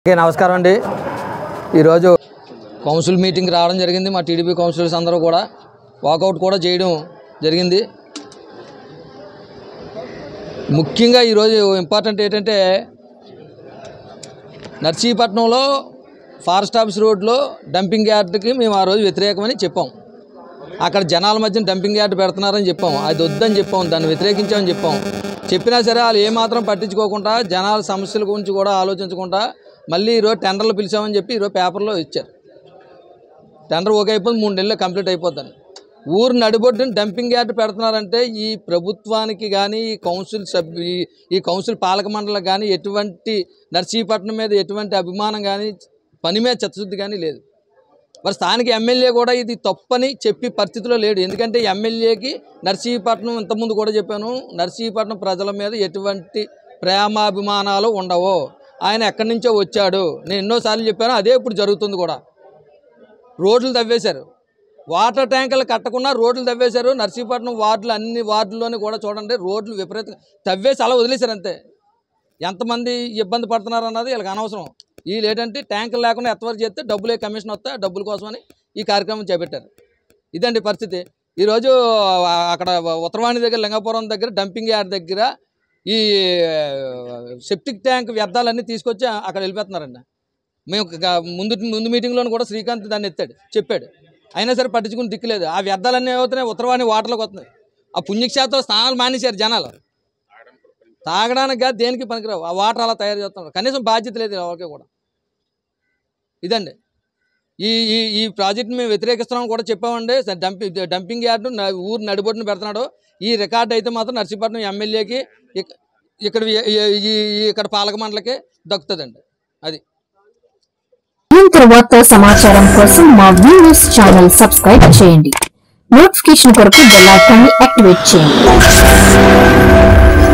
okay నమస్కారం అండి ఈరోజు కౌన్సిల్ మీటింగ్ రావడం జరిగింది మా టీడీపీ కౌన్సిలర్స్ అందరూ కూడా వాకౌట్ కూడా చేయడం జరిగింది ముఖ్యంగా ఈరోజు ఇంపార్టెంట్ ఏంటంటే నర్సీపట్నంలో ఫారెస్ట్ ఆఫీస్ రోడ్లో డంపింగ్ యార్డ్కి మేము ఆ రోజు వ్యతిరేకమని చెప్పాం అక్కడ జనాల మధ్య డంపింగ్ యార్డ్ పెడుతున్నారని చెప్పాం అది వద్దని చెప్పాం దాన్ని వ్యతిరేకించామని చెప్పాం చెప్పినా సరే వాళ్ళు ఏమాత్రం పట్టించుకోకుండా జనాల సమస్యల గురించి కూడా ఆలోచించకుండా మళ్ళీ ఈరోజు టెండర్లు పిలిచామని చెప్పి ఈరోజు పేపర్లో ఇచ్చారు టెండర్ ఓకే అయిపోయింది మూడు నెలలు కంప్లీట్ అయిపోతుంది ఊరు నడిబొడ్డున డంపింగ్ యార్డ్ పెడుతున్నారంటే ఈ ప్రభుత్వానికి కానీ ఈ కౌన్సిల్ సభ్యు ఈ- ఈ కౌన్సిల్ పాలక మండలికి కానీ ఎటువంటి నర్సీపట్నం మీద ఎటువంటి అభిమానం కానీ పని మీద చిత్తశుద్ధి కానీ లేదు మరి స్థానిక ఎమ్మెల్యే కూడా ఇది తప్పని చెప్పి పరిస్థితిలో లేడు ఎందుకంటే ఎమ్మెల్యేకి నర్సీపట్నం ఇంతకుముందు కూడా చెప్పాను నర్సీపట్నం ప్రజల మీద ఎటువంటి ప్రేమాభిమానాలు ఉండవు ఆయన ఎక్కడి నుంచో వచ్చాడు నేను ఎన్నోసార్లు చెప్పాను అదే ఇప్పుడు జరుగుతుంది కూడా రోడ్లు తవ్వేశారు వాటర్ ట్యాంకులు కట్టకుండా రోడ్లు తవ్వేశారు నర్సీపట్నం వార్డులు అన్ని వార్డుల్లోని కూడా చూడండి రోడ్లు విపరీతంగా తవ్వేసి అలా వదిలేశారు అంతే ఎంతమంది ఇబ్బంది పడుతున్నారు అన్నది వీళ్ళకి అనవసరం వీళ్ళు ఏంటంటే ట్యాంకులు లేకుండా ఎత్తవరకు చేస్తే డబ్బులే కమిషన్ వస్తే ఆ డబ్బుల కోసమని ఈ కార్యక్రమం చేపట్టారు ఇదండి పరిస్థితి ఈరోజు ఆ, అక్కడ ఉత్తరవాణి దగ్గర లింగాపురం దగ్గర డంపింగ్ యార్డ్ దగ్గర ఈ సెప్టిక్ ట్యాంక్ వ్యర్థాలన్నీ తీసుకొచ్చి అక్కడ వెళ్ళిపోతున్నారండి మేము గ- ముందు ముందు మీటింగ్లో కూడా శ్రీకాంత్ దాన్ని ఎత్తాడు చెప్పాడు అయినా సరే పట్టించుకుని దిక్కులేదు ఆ వ్యర్థాలన్నీ అవుతున్నాయి ఉత్తరవాణి వాటర్లోకి వస్తున్నాయి ఆ పుణ్యక్షేత్రం స్నానాలు మానేశారు జనాలు తాగడానికి కాదు దేనికి పనికిరావు ఆ వాటర్ అలా తయారు చేస్తున్నారు కనీసం బాధ్యత లేదు ఎవరికి కూడా ఇదండి ఈ ఈ ఈ ప్రాజెక్ట్ని మేము వ్యతిరేకిస్తున్నాం కూడా చెప్పామండి స- డంపింగ్ డంపింగ్ యార్డు న- ఊరు నడిబొట్టున పెడుతున్నాడు ఈ రికార్డు అయితే మాత్రం నర్సీపట్నం ఎమ్మెల్యేకి ఇక్- ఇక్కడ ఈ- ఈ- ఈ- ఇక్కడ పాలక మండలికి దక్కుతుందండి అది నిరంతర వార్తా సమాచారం కోసం మా వ్యూవర్స్ ఛానల్ సబ్స్క్రైబ్ చేయండి నోటిఫికేషన్ కొరకు బెల్ ఐకాన్ ని యాక్టివేట్ చేయండి